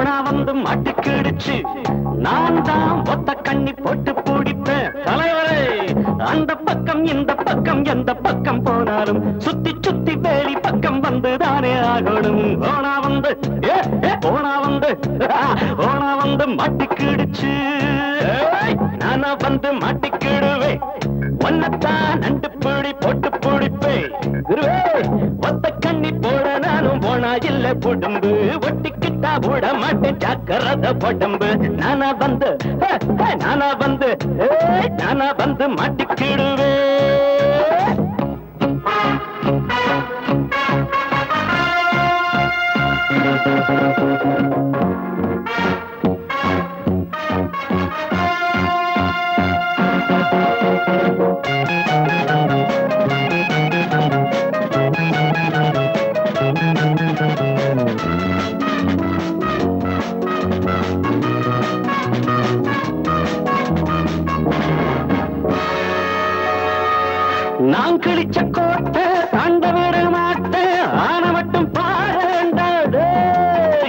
ஓனா வந்து மாட்டுக்கிடுச்சு நான் தான் ஒத்த கண்ணி போட்டு பிடிப்பேன் தலைவரே அந்த பக்கம் இந்த பக்கம் எந்த பக்கம் போனாலும் சுத்தி சுத்தி வேலி பக்கம் வந்து தானே ஆகணும் ஓனா வந்து ஏ, ஏ, ஓனா வந்து ஓனா வந்து மாட்டிக்கிடுச்சு ஏய், நானா வந்து மாட்டிக்கிடுவேன் ஒன்னத்தான் நண்டு பிடி போட்டு பிடிப்பே குருவே ஒத்த கண்ணி போட நானும் போனா இல்ல புடும்பு ஒட்டிக்கிட்டா போட மாட்டேன் ஜாக்கிரத பொடம்பு நானா வந்து ஹே, ஹே, நானா வந்து ஏய், நானா வந்து மாட்டிக்கிடுவே நான் கிழிச்ச கோட்டை தாண்ட விட மாட்டேன் ஆன மட்டும் பாருண்டா டேய்.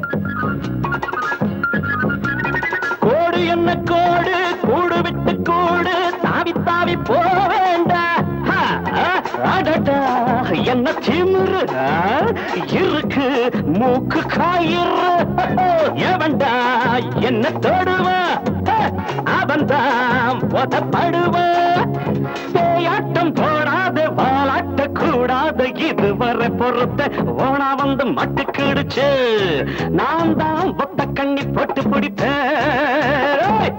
கோடு என்ன கோடு கூடு விட்டு கூடு தாவி தாவி போக வேண்டாம் ஹா, ஆ, அடடா, என்ன திமிரு ஆ? இருக்கு மூக்கு காயிரு எவன்டா என்ன தொடுவா அவன்தான் போதப்படுவா பேயாட்டம் போடாது வாலாட்ட கூடாது இதுவரை பொறுத்த ஓனா வந்து மட்டுக்கிடுச்சு நான் தான் ஒத்த கண்ணி போட்டு பிடிப்பேன்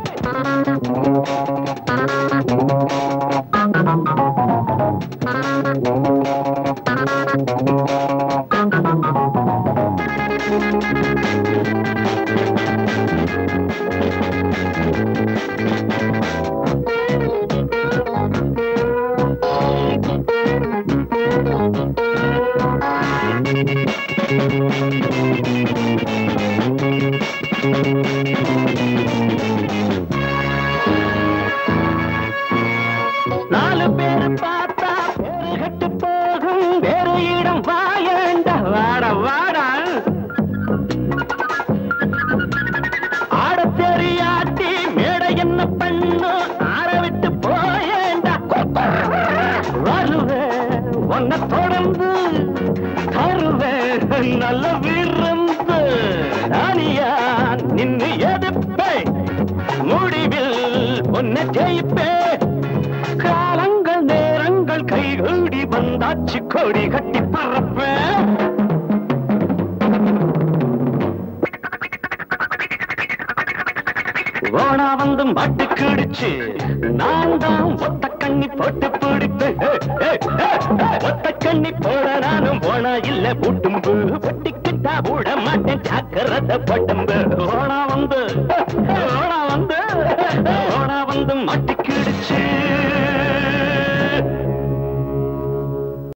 நாலு பேர் பார்த்தா பேரு கட்டு போகும் வேறு இடம் வாயண்ட வாட வாடா ஆட தெரியாட்டி மேடை என்ன பண்ணு ஆற விட்டு போயேண்டா வருவேன் உன்னை தொடர்ந்து தருவேன் நல்ல விருந்து நானியா நின்னு எதிர்ப்பேன் முடிவில் உன்னை ஜெயிப்பேன் காலங்கள் நேரங்கள் கைகூடி வந்தாச்சு கொடி கட்டி பறப்பேன் ஓனா வந்து மாட்டுக்கிடுச்சு நான் தான் ஒத்த கண்ணி போட்டு பிடிப்பேன் ஒத்த கண்ணி போட நானும் போனா இல்ல பூட்டும்பு ஒட்டிக்கிட்டா போட மாட்டேன் ஜாக்கிரத பொட்டம்பு ஓனா வந்து ஓனா வந்து ஓனா வந்து மாட்டுக்கிடுச்சு